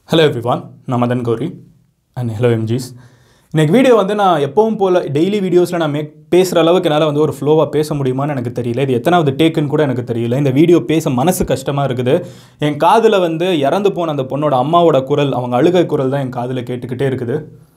hello everyone நான் Madan Gauri and hello MGs இன்னைக்கு video வந்து நான் எப்பவும் போல் டெய்லி வீடியோஸில் நான் மேக் பேசுகிற அளவுக்கு என்னால் வந்து ஒரு ஃப்ளோவாக பேச முடியுமான்னு எனக்கு தெரியல இது எத்தனாவது டேக்குன்னு கூட எனக்கு தெரியல இந்த வீடியோ பேச மனசு கஷ்டமாக இருக்குது என் காதில் வந்து இறந்து போன அந்த பொண்ணோட அம்மாவோட குரல் அவங்க அழுகை குரல் தான் என் காதில் கேட்டுக்கிட்டே இருக்குது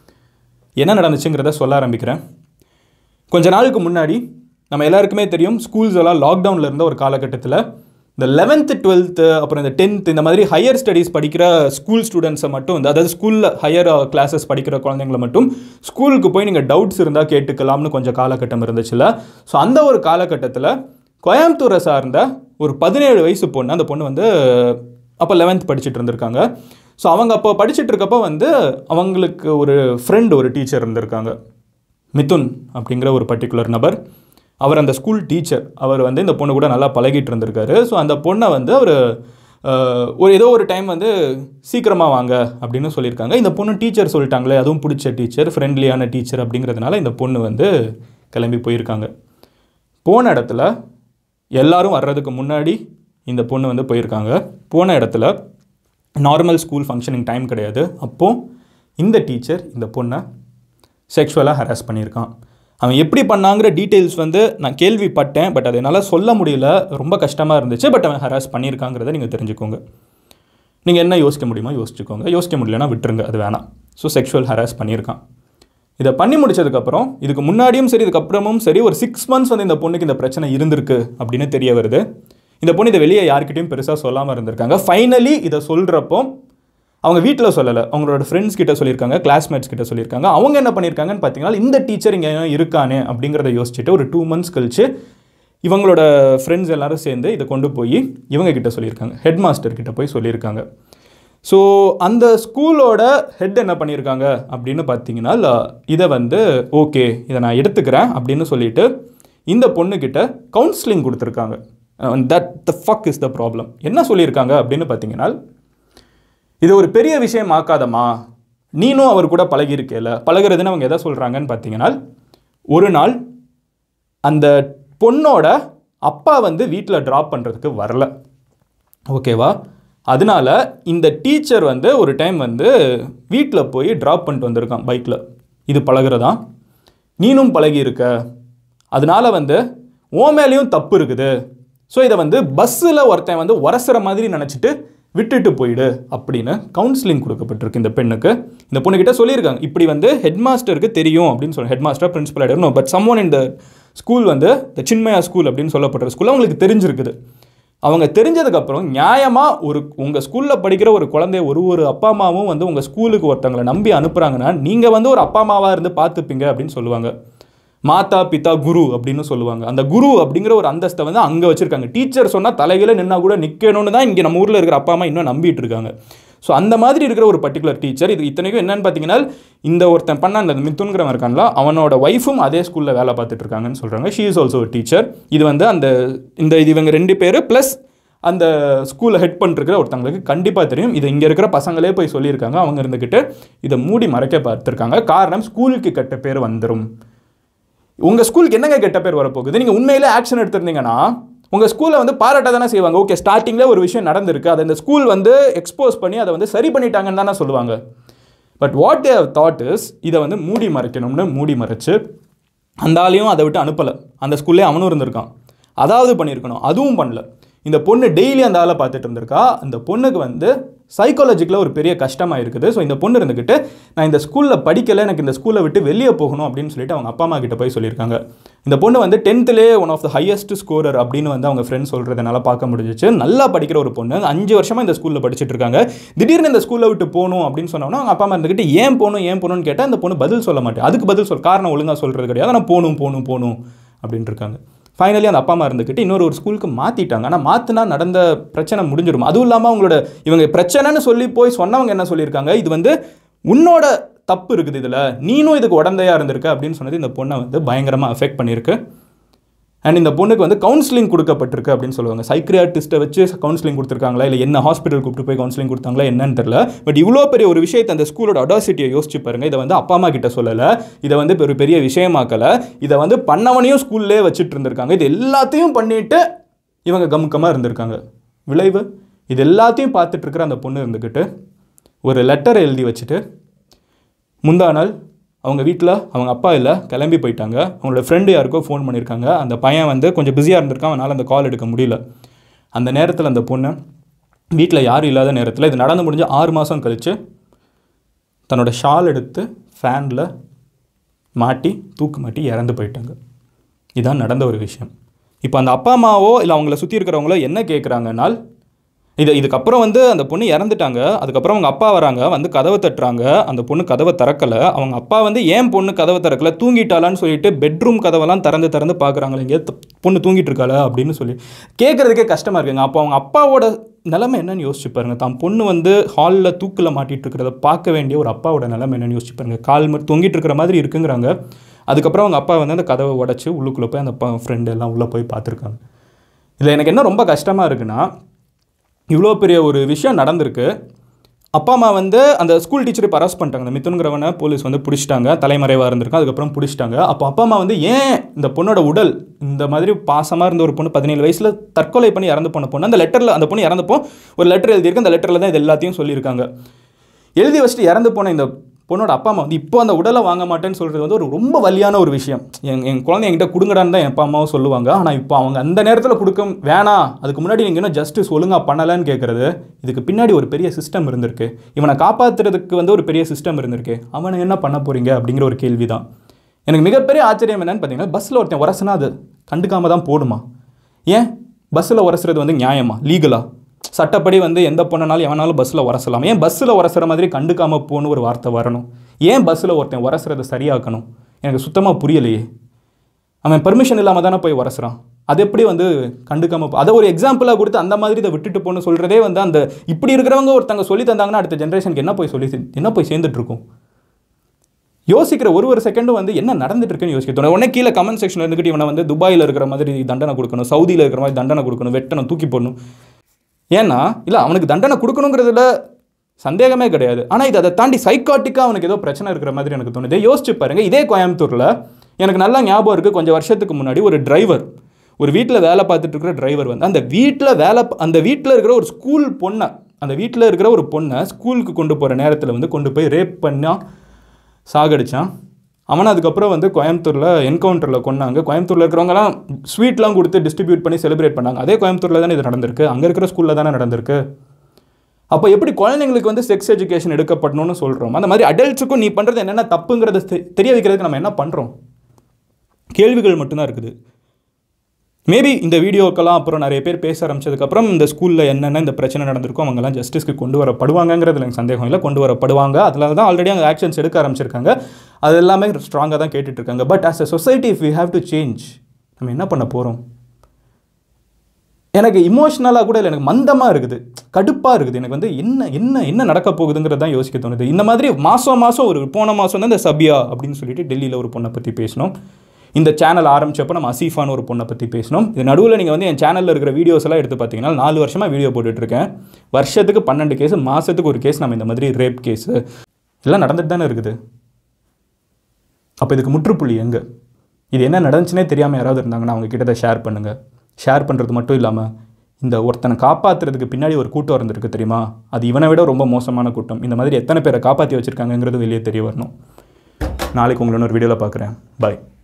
என்ன நடந்துச்சுங்கிறத சொல்ல ஆரம்பிக்கிறேன் கொஞ்ச நாளுக்கு முன்னாடி நம்ம எல்லாருக்குமே தெரியும் ஸ்கூல்ஸ் எல்லாம் லாக்டவுனில் இருந்த ஒரு காலகட்டத்தில் இந்த லெவன்த்து டுவெல்த்து அப்புறம் இந்த டென்த் இந்த மாதிரி ஹையர் ஸ்டடீஸ் படிக்கிற ஸ்கூல் ஸ்டூடெண்ட்ஸை மட்டும் வந்து அதாவது ஸ்கூலில் ஹையர் கிளாஸஸ் படிக்கிற குழந்தைங்கள மட்டும் ஸ்கூலுக்கு போய் நீங்கள் டவுட்ஸ் இருந்தால் கேட்டுக்கலாம்னு கொஞ்சம் காலகட்டம் இருந்துச்சுல்ல ஸோ அந்த ஒரு காலகட்டத்தில் கோயம்புத்தூரை சார்ந்த ஒரு பதினேழு வயசு பொண்ணு அந்த பொண்ணு வந்து அப்போ லெவன்த் படிச்சுட்டு இருந்திருக்காங்க ஸோ அவங்க அப்போ படிச்சுட்டு இருக்கப்போ வந்து அவங்களுக்கு ஒரு ஃப்ரெண்ட் ஒரு டீச்சர் இருந்திருக்காங்க மிதுன் அப்படிங்கிற ஒரு பர்டிகுலர் நபர் அவர் அந்த ஸ்கூல் டீச்சர் அவர் வந்து இந்த பொண்ணு கூட நல்லா பழகிட்டு இருந்திருக்காரு ஸோ அந்த பொண்ணை வந்து அவர் ஒரு ஏதோ ஒரு டைம் வந்து சீக்கிரமாக வாங்க அப்படின்னு சொல்லியிருக்காங்க இந்த பொண்ணு டீச்சர் சொல்லிட்டாங்களே அதுவும் பிடிச்ச டீச்சர் ஃப்ரெண்ட்லியான டீச்சர் அப்படிங்கிறதுனால இந்த பொண்ணு வந்து கிளம்பி போயிருக்காங்க போன இடத்துல எல்லாரும் வர்றதுக்கு முன்னாடி இந்த பொண்ணு வந்து போயிருக்காங்க போன இடத்துல நார்மல் ஸ்கூல் ஃபங்க்ஷனிங் டைம் கிடையாது அப்போது இந்த டீச்சர் இந்த பொண்ணை செக்ஷுவலாக ஹராஸ் பண்ணியிருக்கான் அவன் எப்படி பண்ணாங்கிற டீட்டெயில்ஸ் வந்து நான் கேள்விப்பட்டேன் பட் அதை என்னால் சொல்ல முடியல ரொம்ப கஷ்டமாக இருந்துச்சு பட் அவன் ஹராஸ் பண்ணியிருக்காங்கிறத நீங்கள் தெரிஞ்சுக்கோங்க நீங்கள் என்ன யோசிக்க முடியுமா யோசிச்சுக்கோங்க யோசிக்க முடியலன்னா விட்டுருங்க அது வேணாம் ஸோ செக்ஷுவல் ஹராஸ் பண்ணியிருக்கான் இதை பண்ணி முடிச்சதுக்கப்புறம் இதுக்கு முன்னாடியும் சரி இதுக்கப்புறமும் சரி ஒரு சிக்ஸ் மந்த்ஸ் வந்து இந்த பொண்ணுக்கு இந்த பிரச்சனை இருந்திருக்கு அப்படின்னு தெரிய வருது இந்த பொண்ணு இதை வெளியே யார்கிட்டையும் பெருசாக சொல்லாமல் இருந்திருக்காங்க ஃபைனலி இதை சொல்கிறப்போ அவங்க வீட்டில் சொல்லலை அவங்களோட ஃப்ரெண்ட்ஸ் கிட்ட சொல்லியிருக்காங்க கிளாஸ்மேட்ஸ் கிட்ட சொல்லியிருக்காங்க அவங்க என்ன பண்ணியிருக்காங்கன்னு பார்த்தீங்கன்னா இந்த டீச்சர் இங்கே இருக்கானே அப்படிங்கிறத யோசிச்சுட்டு ஒரு டூ மந்த்ஸ் கழிச்சு இவங்களோட ஃப்ரெண்ட்ஸ் எல்லாரும் சேர்ந்து இதை கொண்டு போய் இவங்க கிட்ட சொல்லியிருக்காங்க ஹெட் மாஸ்டர் கிட்ட போய் சொல்லியிருக்காங்க ஸோ அந்த ஸ்கூலோட ஹெட் என்ன பண்ணியிருக்காங்க அப்படின்னு பார்த்தீங்கன்னா இதை வந்து ஓகே இதை நான் எடுத்துக்கிறேன் அப்படின்னு சொல்லிட்டு இந்த பொண்ணுக்கிட்ட கவுன்சிலிங் கொடுத்துருக்காங்க that the fuck is the problem என்ன சொல்லியிருக்காங்க அப்படின்னு பார்த்தீங்கன்னா இது ஒரு பெரிய விஷயம் ஆக்காதம்மா நீனும் அவர் கூட பழகியிருக்கேல பழகிறதுன்னு அவங்க எதை சொல்கிறாங்கன்னு பார்த்தீங்கன்னா ஒரு நாள் அந்த பொண்ணோட அப்பா வந்து வீட்டில் ட்ராப் பண்ணுறதுக்கு வரல ஓகேவா அதனால இந்த டீச்சர் வந்து ஒரு டைம் வந்து வீட்டில் போய் ட்ராப் பண்ணிட்டு வந்திருக்கான் பைக்கில் இது பழகிறதா நீனும் பழகி இருக்க அதனால வந்து ஓ மேலேயும் தப்பு இருக்குது ஸோ இதை வந்து பஸ்ஸில் ஒருத்தன் வந்து உரசுற மாதிரி நினச்சிட்டு விட்டுட்டு போயிடு அப்படின்னு கவுன்சிலிங் கொடுக்கப்பட்டிருக்கு இந்த பெண்ணுக்கு இந்த பொண்ணுக்கிட்ட சொல்லியிருக்காங்க இப்படி வந்து ஹெட் மாஸ்டருக்கு தெரியும் அப்படின்னு சொல்லி ஹெட் மாஸ்டர் பிரின்சிபல் ஆகிடணும் பட் சம் ஒன் இந்த ஸ்கூல் வந்து இந்த சின்மயா ஸ்கூல் அப்படின்னு சொல்லப்படுற ஸ்கூல் அவங்களுக்கு தெரிஞ்சிருக்குது அவங்க தெரிஞ்சதுக்கப்புறம் நியாயமாக ஒரு உங்கள் ஸ்கூலில் படிக்கிற ஒரு குழந்தைய ஒரு ஒரு அப்பா அம்மாவும் வந்து உங்கள் ஸ்கூலுக்கு ஒருத்தவங்களை நம்பி அனுப்புகிறாங்கன்னா நீங்கள் வந்து ஒரு அப்பா அம்மாவாக இருந்து பார்த்துப்பீங்க அப்படின்னு சொல்லுவாங்க மாதா பிதா குரு அப்படின்னு சொல்லுவாங்க அந்த குரு அப்படிங்கிற ஒரு அந்தஸ்தை வந்து அங்கே வச்சுருக்காங்க டீச்சர் சொன்னால் தலைகளை நின்னா கூட நிற்கணும்னு தான் இங்கே நம்ம ஊரில் இருக்கிற அப்பா அம்மா இன்னும் நம்பிட்டு இருக்காங்க ஸோ அந்த மாதிரி இருக்கிற ஒரு பர்டிகுலர் டீச்சர் இது இத்தனைக்கும் என்னன்னு பார்த்தீங்கன்னா இந்த ஒருத்தன் பண்ண அந்த மித்துன்கிறவன் இருக்கான்ல அவனோட ஒய்ஃபும் அதே ஸ்கூலில் வேலை பார்த்துட்டு இருக்காங்கன்னு சொல்கிறாங்க ஷீ இஸ் ஆல்சோ டீச்சர் இது வந்து அந்த இந்த இது இவங்க ரெண்டு பேர் ப்ளஸ் அந்த ஸ்கூலில் ஹெட் பண்ணிருக்கிற ஒருத்தவங்களுக்கு கண்டிப்பாக தெரியும் இது இங்கே இருக்கிற பசங்களே போய் சொல்லியிருக்காங்க அவங்க இருந்துக்கிட்டு இதை மூடி மறைக்க பார்த்துருக்காங்க காரணம் ஸ்கூலுக்கு கெட்ட பேர் வந்துடும் உங்கள் ஸ்கூலுக்கு என்னங்க கெட்ட பேர் வரப்போகுது நீங்கள் உண்மையிலே ஆக்ஷன் எடுத்திருந்தீங்கன்னா உங்கள் ஸ்கூலில் வந்து பாராட்ட தானே செய்வாங்க ஓகே ஸ்டார்டிங்கில் ஒரு விஷயம் நடந்திருக்கு அதை இந்த ஸ்கூல் வந்து எக்ஸ்போஸ் பண்ணி அதை வந்து சரி பண்ணிட்டாங்கன்னு தானே சொல்லுவாங்க but what they thought is இதை வந்து மூடி மறைக்கணும்னு மூடி மறைச்சு அந்த ஆளையும் அதை விட்டு அனுப்பலை அந்த ஸ்கூல்லே அவனும் இருந்திருக்கான் அதாவது பண்ணியிருக்கணும் அதுவும் பண்ணல இந்த பொண்ணு டெய்லி அந்த ஆளை பார்த்துட்டு இருந்திருக்கா அந்த பொண்ணுக்கு வந்து சைக்காலஜிக்கில் ஒரு பெரிய கஷ்டமாக இருக்குது ஸோ இந்த பொண்ணு இருந்துக்கிட்டு நான் இந்த ஸ்கூலில் படிக்கலை எனக்கு இந்த ஸ்கூலை விட்டு வெளியே போகணும் அப்படின்னு சொல்லிட்டு அவங்க அப்பா அம்மா கிட்ட போய் சொல்லியிருக்காங்க இந்த பொண்ணு வந்து டென்த்துலேயே one of the highest scorer அப்படின்னு வந்து அவங்க ஃப்ரெண்ட்ஸ் சொல்கிறதுனால பார்க்க முடிஞ்சிச்சு நல்லா படிக்கிற ஒரு பொண்ணு அஞ்சு வருஷமாக இந்த ஸ்கூலில் படிச்சுட்டு இருக்காங்க திடீர்னு இந்த ஸ்கூலில் விட்டு போகணும் அப்படின்னு சொன்னோன்னா அவங்க அப்பா அம்மா இருந்துக்கிட்டு ஏன் போகணும் ஏன் போகணும்னு கேட்டால் அந்த பொண்ணு பதில் சொல்ல மாட்டேன் அதுக்கு பதில் சொல் காரணம் ஒழுங்காக சொல்கிறது கிடையாது ஆனால் போகணும் போகணும் போகணும் அப்படின்ட்டு இருக்காங்க ஃபைனலி அந்த அப்பா அம்மா இருந்துக்கிட்டு இன்னொரு ஒரு ஸ்கூலுக்கு மாற்றிட்டாங்க ஆனால் மாற்றினா நடந்த பிரச்சனை முடிஞ்சிடும் அதுவும் இல்லாமல் அவங்களோட இவங்க பிரச்சனைன்னு சொல்லி போய் சொன்னவங்க என்ன சொல்லியிருக்காங்க இது வந்து உன்னோட தப்பு இருக்குது இதில் நீனும் இதுக்கு உடந்தையாக இருந்திருக்க அப்படின்னு சொன்னது இந்த பொண்ணை வந்து பயங்கரமாக அஃபெக்ட் பண்ணியிருக்கு அண்ட் இந்த பொண்ணுக்கு வந்து கவுன்சிலிங் கொடுக்கப்பட்டிருக்கு அப்படின்னு சொல்லுவாங்க சைக்ரியாட்டிஸ்ட்டை வச்சு கவுன்சிலிங் கொடுத்துருக்காங்களா இல்லை என்ன ஹாஸ்பிட்டல் கூப்பிட்டு போய் கவுன்சிலிங் கொடுத்தாங்களா என்னன்னு தெரில பட் இவ்வளோ பெரிய ஒரு விஷயத்தை அந்த ஸ்கூலோட அடாசிட்டியை யோசிச்சு பாருங்க இதை வந்து அப்பா அம்மா கிட்ட சொல்லலை இதை வந்து ஒரு பெரிய விஷயமாக்கலை இதை வந்து பண்ணவனையும் ஸ்கூல்லே வச்சுட்டு இருந்திருக்காங்க இது எல்லாத்தையும் பண்ணிட்டு இவங்க கமுக்கமாக இருந்திருக்காங்க விளைவு இது எல்லாத்தையும் பார்த்துட்டு இருக்கிற அந்த பொண்ணு இருந்துக்கிட்டு ஒரு லெட்டர் எழுதி வச்சுட்டு முந்தா நாள் அவங்க வீட்டில் அவங்க அப்பா இல்லை கிளம்பி போயிட்டாங்க அவங்களோட ஃப்ரெண்டு யாருக்கோ ஃபோன் பண்ணியிருக்காங்க அந்த பையன் வந்து கொஞ்சம் பிஸியாக இருந்திருக்கான் அவனால் அந்த கால் எடுக்க முடியல அந்த நேரத்தில் அந்த பொண்ணு வீட்டில் யாரும் இல்லாத நேரத்தில் இது நடந்து முடிஞ்சு ஆறு மாதம் கழித்து தன்னோட ஷால் எடுத்து ஃபேனில் மாட்டி தூக்கு மாட்டி இறந்து போயிட்டாங்க இதான் நடந்த ஒரு விஷயம் இப்போ அந்த அப்பா அம்மாவோ இல்லை அவங்கள சுற்றி இருக்கிறவங்களோ என்ன கேட்குறாங்கனால் இது இதுக்கப்புறம் வந்து அந்த பொண்ணு இறந்துட்டாங்க அதுக்கப்புறம் அவங்க அப்பா வராங்க வந்து கதவை தட்டுறாங்க அந்த பொண்ணு கதவை திறக்கலை அவங்க அப்பா வந்து ஏன் பொண்ணு கதவை திறக்கல தூங்கிட்டாளான்னு சொல்லிட்டு பெட்ரூம் கதவெல்லாம் திறந்து திறந்து பார்க்குறாங்களே இங்கே பொண்ணு தூங்கிட்டு இருக்காளா அப்படின்னு சொல்லி கேட்குறதுக்கே கஷ்டமாக இருக்குங்க அப்போ அவங்க அப்பாவோட நிலைமை என்னன்னு யோசிச்சு பாருங்க தான் பொண்ணு வந்து ஹாலில் தூக்கில் மாட்டிட்டு இருக்கிறத பார்க்க வேண்டிய ஒரு அப்பாவோட நிலைமை என்னன்னு யோசிச்சு பாருங்க கால் மட்டும் தொங்கிட்டு இருக்கிற மாதிரி இருக்குங்கிறாங்க அதுக்கப்புறம் அவங்க அப்பா வந்து அந்த கதவை உடச்சி உள்ளுக்குள்ளே போய் அந்த ஃப்ரெண்டு எல்லாம் உள்ளே போய் பார்த்துருக்காங்க இதில் எனக்கு என்ன ரொம்ப கஷ்டமாக இருக்குன்னா இவ்வளோ பெரிய ஒரு விஷயம் நடந்திருக்கு அப்பா அம்மா வந்து அந்த ஸ்கூல் டீச்சரை இப்போ அரெஸ்ட் பண்ணிட்டாங்க அந்த மிதுன்கிறவனை போலீஸ் வந்து பிடிச்சிட்டாங்க தலைமறைவாக இருந்திருக்கும் அதுக்கப்புறம் பிடிச்சிட்டாங்க அப்போ அப்பா அம்மா வந்து ஏன் இந்த பொண்ணோட உடல் இந்த மாதிரி பாசமாக இருந்த ஒரு பொண்ணு பதினேழு வயசில் தற்கொலை பண்ணி இறந்து போன பொண்ணு அந்த லெட்டரில் அந்த பொண்ணு இறந்தப்போ ஒரு லெட்டர் எழுதியிருக்கு அந்த லெட்டரில் தான் இது எல்லாத்தையும் சொல்லியிருக்காங்க எழுதி வச்சுட்டு இறந்து போன இந்த பொண்ணோட அப்பா அம்மா வந்து இப்போ அந்த உடலை வாங்க மாட்டேன்னு சொல்கிறது வந்து ஒரு ரொம்ப வலியான ஒரு விஷயம் என் என் குழந்தை என்கிட்ட கொடுங்கடான்னு தான் என் அப்பா அம்மாவும் சொல்லுவாங்க ஆனால் இப்போ அவங்க அந்த நேரத்தில் கொடுக்க வேணாம் அதுக்கு முன்னாடி நீங்கள் இன்னும் ஜஸ்டிஸ் ஒழுங்காக பண்ணலைன்னு கேட்குறது இதுக்கு பின்னாடி ஒரு பெரிய சிஸ்டம் இருந்திருக்கு இவனை காப்பாற்றுறதுக்கு வந்து ஒரு பெரிய சிஸ்டம் இருந்திருக்கு அவனை என்ன பண்ண போகிறீங்க அப்படிங்கிற ஒரு கேள்வி தான் எனக்கு மிகப்பெரிய ஆச்சரியம் என்னன்னு பார்த்தீங்கன்னா பஸ்ஸில் ஒருத்தன் உரசனா அது கண்டுக்காம தான் போடுமா ஏன் பஸ்ஸில் உரசுறது வந்து நியாயமா லீகலா சட்டப்படி வந்து எந்த பொண்ணனாலும் எவனாலும் பஸ்ஸில் உரசலாம் ஏன் பஸ்ஸில் உரசுற மாதிரி கண்டுக்காம போன்னு ஒரு வார்த்தை வரணும் ஏன் பஸ்ஸில் ஒருத்தன் உரசுறதை சரியாக்கணும் எனக்கு சுத்தமாக புரியலையே அவன் பெர்மிஷன் இல்லாமல் தானே போய் உரசுறான் அது எப்படி வந்து கண்டுக்காம போ- அதை ஒரு எக்ஸாம்பிளாக கொடுத்து அந்த மாதிரி இதை விட்டுட்டு போன்னு சொல்கிறதே வந்து அந்த இப்படி இருக்கிறவங்க ஒருத்தங்க சொல்லி தந்தாங்கன்னா அடுத்த ஜென்ரேஷனுக்கு என்ன போய் சொல்லி சே- என்ன போய் சேர்ந்துட்டு இருக்கும் யோசிக்கிற ஒரு ஒரு செகண்டும் வந்து என்ன நடந்துட்டு இருக்குன்னு யோசிக்க தோணும் உடனே கீழே கமெண்ட் செக்ஷனில் இருந்துக்கிட்டு இவனை வந்து துபாயில் இருக்கிற மாதிரி தண்டனை கொடுக்கணும் சவுதியில் இருக்கிற மாதிரி தண்டனை கொடுக்கணும் வெட்டணும் தூக்கி போடணும் ஏன்னா இல்லை அவனுக்கு தண்டனை கொடுக்கணுங்கிறதுல சந்தேகமே கிடையாது ஆனால் இது அதை தாண்டி சைக்காட்டிக்காக அவனுக்கு ஏதோ பிரச்சனை இருக்கிற மாதிரி எனக்கு தோணுது யோசிச்சு பாருங்க இதே கோயம்புத்தூரில் எனக்கு நல்லா ஞாபகம் இருக்குது கொஞ்சம் வருஷத்துக்கு முன்னாடி ஒரு டிரைவர் ஒரு வீட்டில் வேலை பார்த்துட்டு இருக்கிற டிரைவர் வந்து அந்த வீட்டில் வேலை ப- அந்த வீட்டில் இருக்கிற ஒரு ஸ்கூல் பொண்ணை அந்த வீட்டில் இருக்கிற ஒரு பொண்ணை ஸ்கூலுக்கு கொண்டு போகிற நேரத்தில் வந்து கொண்டு போய் ரேப் பண்ணா சாகடிச்சான் அவனை அதுக்கப்புறம் வந்து கோயம்புத்தூரில் என்கவுண்டரில் கொன்னாங்க கோயம்புத்தூரில் இருக்கிறவங்கலாம் ஸ்வீட்லாம் கொடுத்து டிஸ்ட்ரிபியூட் பண்ணி செலிப்ரேட் பண்ணாங்க அதே கோயம்புத்தூரில் தானே இது நடந்திருக்கு அங்கே இருக்கிற ஸ்கூலில் தானே நடந்திருக்கு அப்போ எப்படி குழந்தைங்களுக்கு வந்து செக்ஸ் எஜுகேஷன் எடுக்கப்படணும்னு சொல்கிறோம் அந்த மாதிரி அடல்ட்ஸுக்கும் நீ பண்ணுறது என்னென்ன தப்புங்கிறத தெ- தெரிய வைக்கிறதுக்கு நம்ம என்ன பண்ணுறோம் கேள்விகள் மட்டும்தான் இருக்குது மேபி இந்த வீடியோக்கெல்லாம் அப்புறம் நிறைய பேர் பேச ஆரம்பிச்சதுக்கப்புறம் இந்த ஸ்கூலில் என்னென்ன இந்த பிரச்சனை நடந்திருக்கோ அவங்கெல்லாம் ஜஸ்டிஸ்க்கு கொண்டு வரப்படுவாங்கங்கிறது எனக்கு சந்தேகம் இல்லை கொண்டு வரப்படுவாங்க அதில் தான் ஆல்ரெடி அங்கே ஆக்ஷன்ஸ் எடுக்க ஆரம்பிச்சிருக்காங்க அது எல்லாமே ஸ்ட்ராங்காக தான் கேட்டுட்டு இருக்காங்க but as a society if we have to change நம்ம என்ன பண்ண போகிறோம் எனக்கு இமோஷ்னலாக கூட இல்லை எனக்கு மந்தமாக இருக்குது கடுப்பாக இருக்குது எனக்கு வந்து என்ன என்ன என்ன நடக்க போகுதுங்கிறது தான் யோசிக்க தோணுது இந்த மாதிரி மாதம் மாதம் ஒரு போன மாதம் தான் இந்த சபியா அப்படின்னு சொல்லிட்டு டெல்லியில் ஒரு பொண்ணை பற்றி பேசினோம் இந்த சேனல் ஆரம்பிச்சப்போ நம்ம அசீஃபான்னு ஒரு பொண்ணை பற்றி பேசினோம் இது நடுவில் நீங்கள் வந்து என் சேனலில் இருக்கிற வீடியோஸ் எல்லாம் எடுத்து பார்த்தீங்கன்னா நாலு வருஷமாக வீடியோ போட்டுட்ருக்கேன் வருஷத்துக்கு பன்னெண்டு கேஸ் மாதத்துக்கு ஒரு கேஸ் நம்ம இந்த மாதிரி ரேப் கேஸு இதெல்லாம் நடந்துட்டு தானே இருக்குது அப்போ இதுக்கு முற்றுப்புள்ளி எங்கே இது என்ன நடந்துச்சுனே தெரியாமல் யாராவது இருந்தாங்கன்னா அவங்க கிட்ட ஷேர் பண்ணுங்கள் ஷேர் பண்ணுறது மட்டும் இல்லாமல் இந்த ஒருத்தனை காப்பாற்றுறதுக்கு பின்னாடி ஒரு கூட்டம் இருந்திருக்கு தெரியுமா அது இவனை விட ரொம்ப மோசமான கூட்டம் இந்த மாதிரி எத்தனை பேரை காப்பாற்றி வச்சுருக்காங்கங்கிறது வெளியே தெரிய வரணும் நாளைக்கு உங்களை ஒரு வீடியோவில் பார்க்குறேன் பாய்